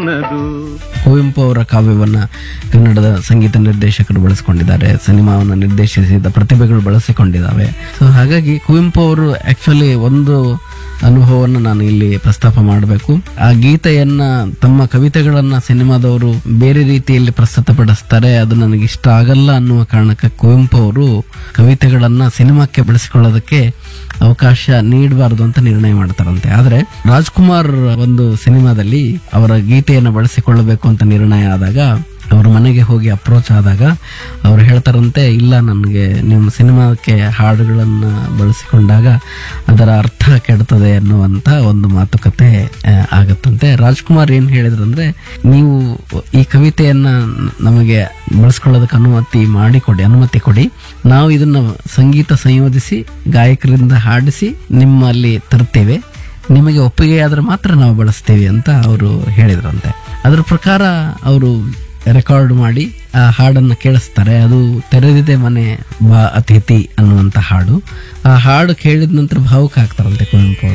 ನನ್ನದು ಕುವೆಂಪು ಅವರ ಕಾವ್ಯವನ್ನ ಕನ್ನಡದ ಸಂಗೀತ ನಿರ್ದೇಶಕರು ಬಳಸಿಕೊಂಡಿದ್ದಾರೆ ಸಿನಿಮಾವನ್ನು ನಿರ್ದೇಶಿಸಿದ ಪ್ರತಿಭೆಗಳು ಬಳಸಿಕೊಂಡಿದ್ದಾವೆ ಸೊ ಹಾಗಾಗಿ ಕುವೆಂಪು ಅವರು ಆಕ್ಚುಲಿ ಒಂದು ಅನುಭವವನ್ನು ನಾನು ಇಲ್ಲಿ ಪ್ರಸ್ತಾಪ ಮಾಡಬೇಕು ಆ ಗೀತೆಯನ್ನ ತಮ್ಮ ಕವಿತೆಗಳನ್ನ ಸಿನಿಮಾದವರು ಬೇರೆ ರೀತಿಯಲ್ಲಿ ಪ್ರಸ್ತುತಪಡಿಸ್ತಾರೆ ಅದು ನನಗೆ ಇಷ್ಟ ಆಗಲ್ಲ ಅನ್ನುವ ಕಾರಣಕ್ಕೆ ಕುವೆಂಪು ಅವರು ಕವಿತೆಗಳನ್ನ ಸಿನಿಮಾಕ್ಕೆ ಬಳಸಿಕೊಳ್ಳೋದಕ್ಕೆ ಅವಕಾಶ ನೀಡಬಾರದು ಅಂತ ನಿರ್ಣಯ ಮಾಡ್ತಾರಂತೆ ಆದ್ರೆ ರಾಜ್ಕುಮಾರ್ ಒಂದು ಸಿನಿಮಾದಲ್ಲಿ ಅವರ ಗೀತೆಯನ್ನು ಬಳಸಿಕೊಳ್ಳಬೇಕು ಅಂತ ನಿರ್ಣಯ ಆದಾಗ ಅವ್ರ ಮನೆಗೆ ಹೋಗಿ ಅಪ್ರೋಚ್ ಆದಾಗ ಅವ್ರು ಹೇಳ್ತಾರಂತೆ ಇಲ್ಲ ನನಗೆ ನಿಮ್ಮ ಸಿನಿಮಾಕ್ಕೆ ಹಾಡುಗಳನ್ನ ಬಳಸಿಕೊಂಡಾಗ ಅದರ ಅರ್ಥ ಕೆಡ್ತದೆ ಅನ್ನುವಂತ ಒಂದು ಮಾತುಕತೆ ಆ, ಆಗತ್ತಂತೆ ರಾಜ್ಕುಮಾರ್ ಏನ್ ಹೇಳಿದ್ರಂದ್ರೆ ನೀವು ಈ ಕವಿತೆಯನ್ನ ನಮಗೆ ಬಳಸ್ಕೊಳ್ಳೋದಕ್ಕೆ ಅನುಮತಿ ಮಾಡಿಕೊಡಿ ಅನುಮತಿ ಕೊಡಿ ನಾವು ಇದನ್ನ ಸಂಗೀತ ಸಂಯೋಜಿಸಿ ಗಾಯಕರಿಂದ ಹಾಡಿಸಿ ನಿಮ್ಮಲ್ಲಿ ತರ್ತೇವೆ ನಿಮಗೆ ಒಪ್ಪಿಗೆ ಆದ್ರೆ ಮಾತ್ರ ನಾವು ಬಳಸ್ತೀವಿ ಅಂತ ಅವರು ಹೇಳಿದ್ರಂತೆ ಅದ್ರ ಪ್ರಕಾರ ಅವರು ರೆಕಾರ್ಡ್ ಮಾಡಿ ಆ ಹಾಡನ್ನ ಕೇಳಿಸ್ತಾರೆ ಅದು ತೆರೆದಿದೆ ಮನೆ ಬಾ ಅತಿಥಿ ಅನ್ನುವಂತ ಹಾಡು ಆ ಹಾಡು ಕೇಳಿದ ನಂತರ ಭಾವುಕ ಆಗ್ತಾರಂತೆ ಕುವೆಂಪು ಅವರು